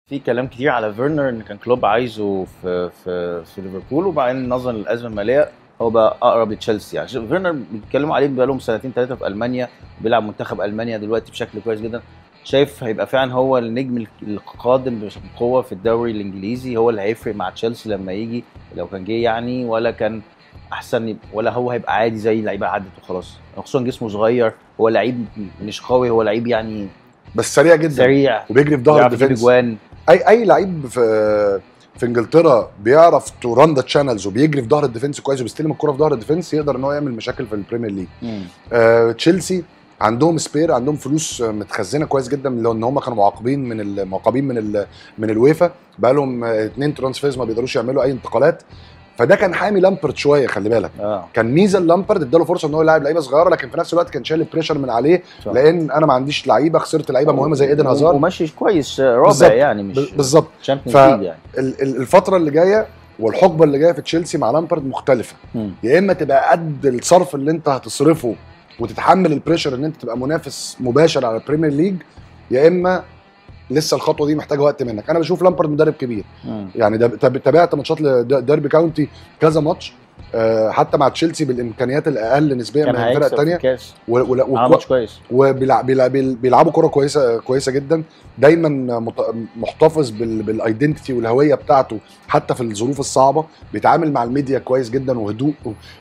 في كلام كتير على فيرنر ان كان كلوب عايزه في في في ليفربول وبعدين نظرا للازمه الماليه هو بقى اقرب لتشيلسي يعني شوف فيرنر بيتكلموا عليه بقالهم سنتين ثلاثه في المانيا بيلعب منتخب المانيا دلوقتي بشكل كويس جدا شايف هيبقى فعلا هو النجم القادم بقوه في الدوري الانجليزي هو اللي هيفرق مع تشيلسي لما يجي لو كان جه يعني ولا كان احسن يب- ولا هو هيبقى عادي زي اللعيبه عدت وخلاص خصوصا جسمه صغير هو لعيب مش قوي هو لعيب يعني بس سريع جدا سريع وبيجري في ظهر بيعرف يجيب الديفنس اجوان اي اي لعيب في في انجلترا بيعرف تو ران ذا تشانلز وبيجري في ظهر الديفنس كويس وبيستلم الكره في ظهر الديفنس يقدر ان هو يعمل مشاكل في البريمير ليج مم. آه، تشيلسي عندهم سبير عندهم فلوس آه، متخزنه كويس جدا لان هم كانوا معاقبين من المعاقبين من ال من الويفا بقى لهم اثنين ترانسفيرز ما بيقدروش يعملوا اي انتقالات فده كان حامي لامبرد شويه خلي بالك اه كان ميزه لامبرد اداله فرصه ان هو يلعب لعيبه صغيره لكن في نفس الوقت كان شايل البريشر من عليه صح. لان انا ما عنديش لعيبه خسرت لعيبه مهمه زي ايدن و- هازارد وماشي كويس رابع بالظبط. يعني مش ب- بالظبط تشامبيونز ف- ليج يعني ال- ال- الفتره اللي جايه والحقبه اللي جايه في تشيلسي مع لامبرد مختلفه مم. يا اما تبقى قد الصرف اللي انت هتصرفه وتتحمل البريشر ان انت تبقى منافس مباشر على البريمير ليج يا اما لسه الخطوه دي محتاجه وقت منك انا بشوف لامبرد مدرب كبير مم. يعني ده تاب- تابعت ماتشات لديربي كاونتي كذا ماتش آه، حتى مع تشيلسي بالامكانيات الاقل نسبيا من كان الفرق هيكسب في الثانيه الكاس و- عمل ماتش كويس وبيلعبوا كره كويسه كويسه جدا دايما مت- محتفظ بال- بالايدنتيتي والهويه بتاعته حتى في الظروف الصعبه بيتعامل مع الميديا كويس جدا وهدوء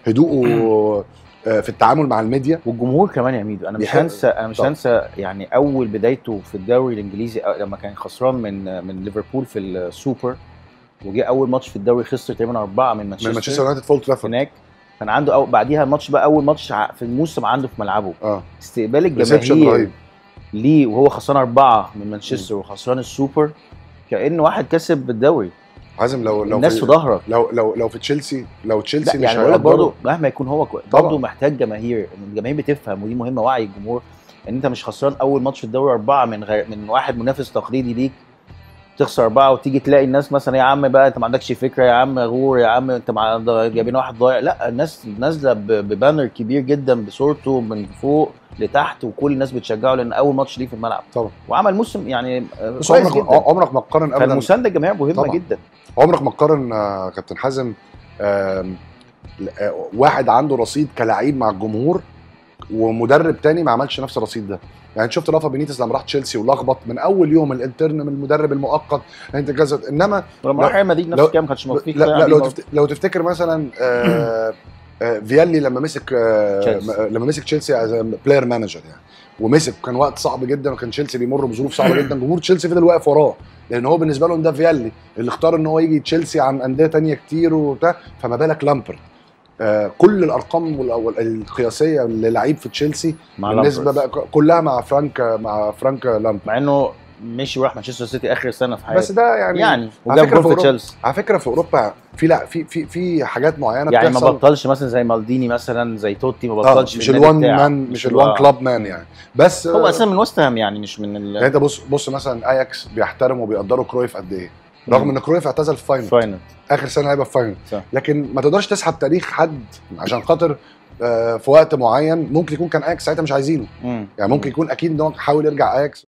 هدوءه آه، في التعامل مع الميديا والجمهور كمان يا ميدو انا مش بيحب- هنسى انا مش طبعا. هنسى يعني اول بدايته في الدوري الانجليزي أو لما كان خسران من من ليفربول في السوبر وجه اول ماتش في الدوري خسر تقريبا اربعه من من مانشستر مانشستر يونايتد فولت ترافورد هناك كان عنده أو بعديها الماتش بقى اول ماتش ع- في الموسم عنده في ملعبه اه استقبال ريسبشن الجماهير رهيب ليه وهو خسران اربعه من مانشستر وخسران السوبر كانه واحد كسب الدوري حازم لو لو الناس في في ظهرك لو لو لو في تشيلسي لو لا تشيلسي مش يعني بقول لك هيقدروا برضه مهما يكون هو كوي- طبعا. برضه محتاج جماهير إن الجماهير بتفهم ودي مهمه وعي الجمهور ان انت مش خسران اول ماتش في الدوري اربعه من غير من واحد منافس تقليدي ليك تخسر اربعه وتيجي تلاقي الناس مثلا يا عم بقى انت ما عندكش فكره يا عم غور يا عم انت مع جايبين واحد ضايع لا الناس نازله ب- ببانر كبير جدا بصورته من فوق لتحت وكل الناس بتشجعه لان اول ماتش ليه في الملعب طبعا وعمل موسم يعني آه، بس كويس عمرك جدا عمرك ما تقارن ابدا فالمسانده الجماهير مهمه طبعا. جدا عمرك ما تقارن آه، كابتن حازم آم، آه، واحد عنده رصيد كلاعب مع الجمهور ومدرب تاني ما عملش نفس الرصيد ده يعني أنت شفت رافا بينيتس لما راح تشيلسي ولخبط من اول يوم الانترن من المدرب المؤقت انت كذا انما ولما لا- راح ريال مدريد نفس لو- الكلام ما كانش لا, موفق لا لو, تفت... لو تفتكر مثلا آه آه فيالي لما مسك آه تشيلسي. م- لما مسك تشيلسي از بلاير مانجر يعني ومسك كان وقت صعب جدا وكان تشيلسي بيمر بظروف صعبه جدا جمهور تشيلسي فضل واقف وراه لان هو بالنسبه لهم ده فيالي اللي اختار ان هو يجي تشيلسي عن انديه تانية كتير وبتاع فما بالك لامبرد آه كل الارقام وال- وال- القياسيه للعيب في تشيلسي مع بالنسبه لامبرز. بقى كلها مع فرانك مع فرانك لامبرد مع انه مشي وراح مانشستر سيتي اخر سنه في حياته بس ده يعني, يعني على وجاب فكرة جول في في تشيلسي على فكره في اوروبا في لا في في في حاجات معينه يعني ما بتحصل بطلش مثلا زي مالديني مثلا زي توتي ما اه بطلش مش في النادي الوان بتاعه. مان مش الوان الوا- كلاب مان يعني بس هو آه، اساسا من وست هام يعني مش من يعني ال انت بص بص مثلا اياكس بيحترموا وبيقدروا كرويف قد ايه رغم ان كرويف اعتزل في فاينل فاينل اخر سنه هيبقى في فاينل صح. لكن ما تقدرش تسحب تاريخ حد عشان خاطر آه، في وقت معين ممكن يكون كان اياكس ساعتها مش عايزينه مم. يعني ممكن يكون اكيد ان هو حاول يرجع اياكس